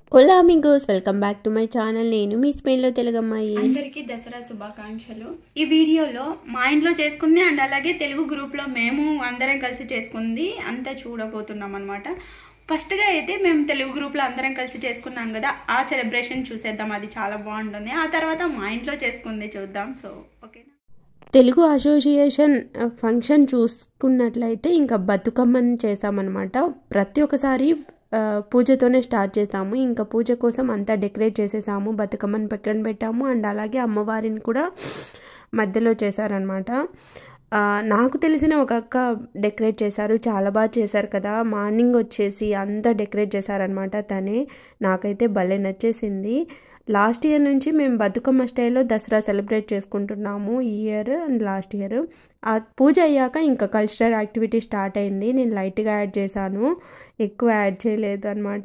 ఓలా మిగోస్ welcome back to my channel నేను మీ స్పెయిన్లో తెలుగమ్మాయి అందరికీ దసరా శుభాకాంక్షలు ఈ వీడియోలో మా ఇంట్లో చేసుకుంది అండ్ అలాగే తెలుగు గ్రూప్లో మేము అందరం కలిసి చేసుకుంది అంతా చూడబోతున్నాం అనమాట ఫస్ట్గా అయితే మేము తెలుగు గ్రూప్లో అందరం కలిసి చేసుకున్నాం కదా ఆ సెలబ్రేషన్ చూసేద్దాం అది చాలా బాగుంటుంది ఆ తర్వాత మా ఇంట్లో చేసుకుంది చూద్దాం సో ఓకేనా తెలుగు అసోసియేషన్ ఫంక్షన్ చూసుకున్నట్లయితే ఇంకా బతుకమ్మని చేస్తామన్నమాట ప్రతి ఒక్కసారి ఆ, పూజతోనే స్టార్ట్ చేస్తాము ఇంకా పూజ కోసం అంతా డెకరేట్ చేసేసాము బతుకమ్మని పక్కన పెట్టాము అండ్ అలాగే అమ్మవారిని కూడా మధ్యలో చేశారనమాట ఆ, నాకు తెలిసిన ఒక అక్క డెకరేట్ చేశారు చాలా బాగా చేశారు కదా మార్నింగ్ వచ్చేసి అంతా డెకరేట్ చేశారనమాట తనే నాకైతే భలే నచ్చేసింది లాస్ట్ ఇయర్ నుంచి మేము బతుకమ్మ స్టైల్లో దసరా సెలబ్రేట్ చేసుకుంటున్నాము ఈ ఇయర్ అండ్ లాస్ట్ ఇయర్ ఆ పూజ అయ్యాక ఇంకా కల్చరల్ యాక్టివిటీ స్టార్ట్ అయింది నేను లైట్గా యాడ్ చేశాను ఎక్కువ యాడ్ చేయలేదు అనమాట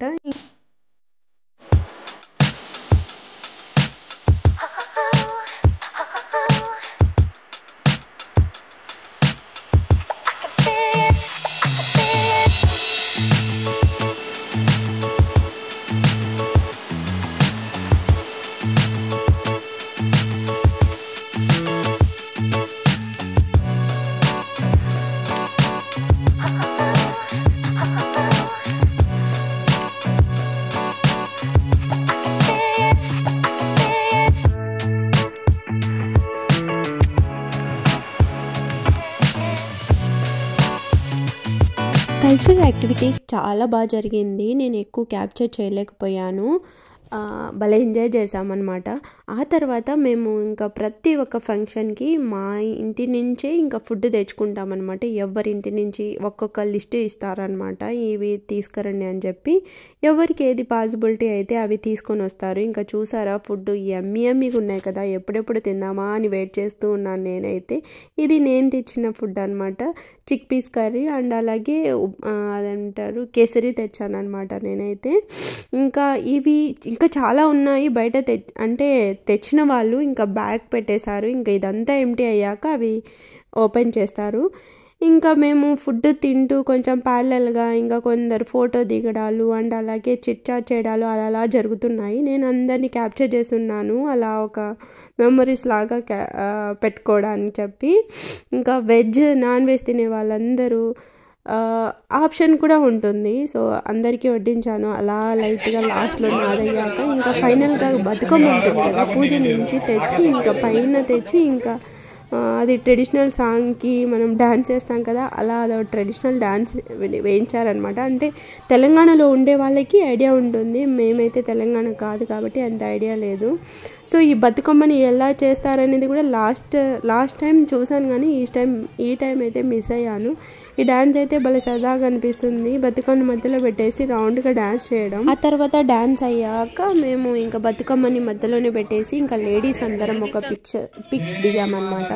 కల్చరల్ యాక్టివిటీస్ చాలా బాగా జరిగింది నేను ఎక్కువ క్యాప్చర్ చేయలేకపోయాను ఆ, భలే ఎంజాయ్ చేసామన్నమాట ఆ తర్వాత మేము ఇంకా ప్రతి ఒక్క ఫంక్షన్కి మా ఇంటి నుంచే ఇంకా ఫుడ్ తెచ్చుకుంటామన్నమాట ఎవరి ఇంటి నుంచి ఒక్కొక్క లిస్ట్ ఇస్తారనమాట ఇవి తీసుకురండి అని చెప్పి ఎవరికి ఏది పాసిబిలిటీ అయితే అవి తీసుకొని వస్తారు ఇంకా చూసారా ఫుడ్ ఎమ్మి ఎమ్మిగా ఉన్నాయి కదా ఎప్పుడెప్పుడు తిందామా అని వెయిట్ చేస్తూ ఉన్నాను నేనైతే ఇది నేను తెచ్చిన ఫుడ్ అనమాట చిక్ పీస్ కర్రీ అండ్ అలాగే ఉప్- ఆ, అదంటారు కేసరి తెచ్చాను అనమాట నేనైతే ఇంకా ఇవి ఇంకా చాలా ఉన్నాయి బయట తె అంటే తెచ్చిన వాళ్ళు ఇంకా బ్యాగ్ పెట్టేశారు ఇంకా ఇదంతా ఎంటీ అయ్యాక అవి ఓపెన్ చేస్తారు ఇంకా మేము ఫుడ్ తింటూ కొంచెం ప్యారలల్గా ఇంకా కొందరు ఫోటో దిగడాలు అండ్ అలాగే చిట్ చాట్ చేయడాలు అలా అలా జరుగుతున్నాయి నేను అందరినీ క్యాప్చర్ చేస్తున్నాను అలా ఒక మెమరీస్ లాగా క్యా ఆ, పెట్టుకోవడానికి చెప్పి ఇంకా వెజ్ నాన్ వెజ్ తినే వాళ్ళందరూ ఆ, ఆప్షన్ కూడా ఉంటుంది సో అందరికీ వడ్డించాను అలా లైట్గా లాస్ట్లో నాదయ్యాక ఇంకా ఫైనల్గా బతుకమ్మ ఉంటుంది కదా పూజ నుంచి తెచ్చి ఇంకా పైన తెచ్చి ఇంకా ఆ, అది ట్రెడిషనల్ సాంగ్కి మనం డ్యాన్స్ చేస్తాం కదా అలా అది ట్రెడిషనల్ డ్యాన్స్ వేయించారనమాట అంటే తెలంగాణలో ఉండే వాళ్ళకి ఐడియా ఉంటుంది మేమైతే తెలంగాణ కాదు కాబట్టి అంత ఐడియా లేదు సో ఈ బతుకమ్మని ఎలా చేస్తారనేది కూడా లాస్ట్ లాస్ట్ టైం చూసాను కానీ ఈ టైం ఈ టైం అయితే మిస్ అయ్యాను ఈ డ్యాన్స్ అయితే భలే సరదాగా అనిపిస్తుంది బతుకమ్మని మధ్యలో పెట్టేసి రౌండ్గా డ్యాన్స్ చేయడం ఆ తర్వాత డ్యాన్స్ అయ్యాక మేము ఇంకా బతుకమ్మని మధ్యలోనే పెట్టేసి ఇంకా లేడీస్ అందరం ఒక పిక్చర్ పిక్ దిగామన్నమాట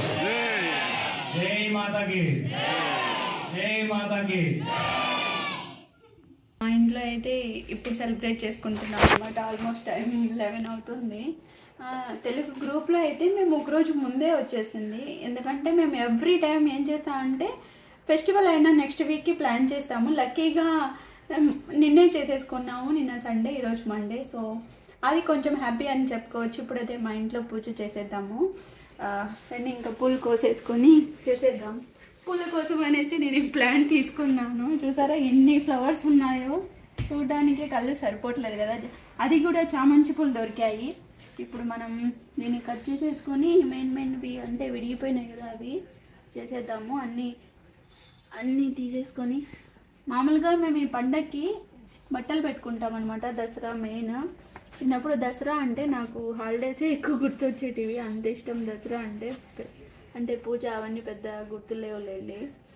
జై మాతాకి జై మాతాకి మా ఇంట్లో అయితే ఇప్పుడు సెలబ్రేట్ చేసుకుంటున్నాం అనమాట ఆల్మోస్ట్ టైం లెవెన్ అవుతుంది ఆ, తెలుగు గ్రూప్లో అయితే మేము ఒకరోజు ముందే వచ్చేసింది ఎందుకంటే మేము ఎవ్రీ టైం ఏం చేస్తామంటే ఫెస్టివల్ అయినా నెక్స్ట్ వీక్కి ప్లాన్ చేస్తాము లక్కీగా ఉమ్, నిన్నే చేసేసుకున్నాము నిన్న సండే ఈరోజు మండే సో అది కొంచెం హ్యాపీ అని చెప్పుకోవచ్చు ఇప్పుడైతే మా ఇంట్లో పూజ చేసేద్దాము ఆ, రండి ఇంకా పూలు కోసేసుకొని చేసేద్దాం పూల కోసం అనేసి నేను ఈ ప్లాంట్ తీసుకున్నాను చూసారా ఎన్ని ఫ్లవర్స్ ఉన్నాయో చూడడానికి కళ్ళు సరిపోవట్లేదు కదా అది కూడా చామంతి పూలు దొరికాయి ఇప్పుడు మనం దీన్ని కట్ చేసేసుకొని మెయిన్ మెయిన్వి అంటే విడిగిపోయినాయి కదా అవి చేసేద్దాము అన్నీ అన్నీ తీసేసుకొని మామూలుగా మేము ఈ పండక్కి బట్టలు పెట్టుకుంటాం అనమాట దసరా మెయిన్ చిన్నప్పుడు దసరా అంటే నాకు హాలిడేసే ఎక్కువ గుర్తొచ్చేటివి అంత ఇష్టం దసరా అంటే పె- అంటే పూజ అవన్నీ పెద్ద గుర్తులేవులేండి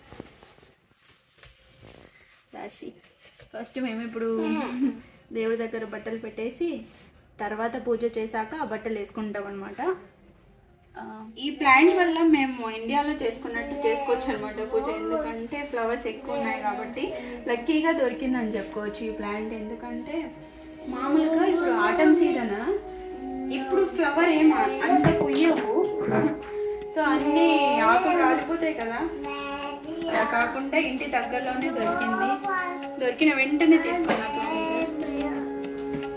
రాశి ఫస్ట్ మేము ఇప్పుడు దేవుడి దగ్గర బట్టలు పెట్టేసి తర్వాత పూజ చేశాక ఆ బట్టలు వేసుకుంటాం అనమాట ఈ ప్లాంట్స్ వల్ల మేము ఇండియాలో చేసుకున్నట్టు చేసుకోవచ్చు అనమాట పూజ ఎందుకంటే ఫ్లవర్స్ ఎక్కువ ఉన్నాయి కాబట్టి లక్కీగా దొరికిందని చెప్పుకోవచ్చు ఈ ప్లాంట్ ఎందుకంటే మామూలుగా ఇప్పుడు ఆటమ్ సీజన్ ఇప్పుడు ఫ్లవర్ ఏం అంత పుయ్యవు సో అన్ని ఆకులు రాలిపోతాయి కదా అలా కాకుండా ఇంటి దగ్గరలోనే దొరికింది దొరికిన వెంటనే తీసుకున్నాం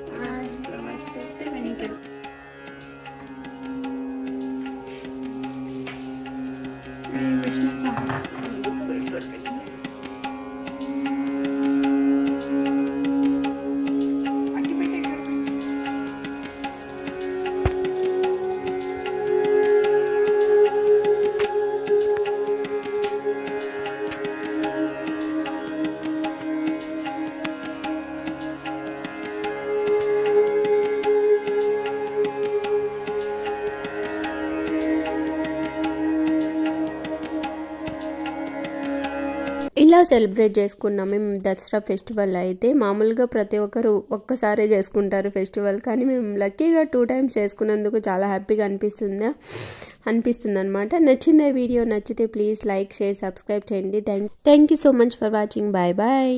ఇలా సెలబ్రేట్ చేసుకున్నాం మేము దసరా ఫెస్టివల్ అయితే మామూలుగా ప్రతి ఒక్కరు ఒక్కసారే చేసుకుంటారు ఫెస్టివల్ కానీ మేము లక్కీగా టూ టైమ్స్ చేసుకున్నందుకు చాలా హ్యాపీగా అనిపిస్తుంది అనిపిస్తుంది అనమాట నచ్చిందే వీడియో నచ్చితే ప్లీజ్ లైక్ షేర్ సబ్స్క్రైబ్ చేయండి thank thank you so much for watching bye bye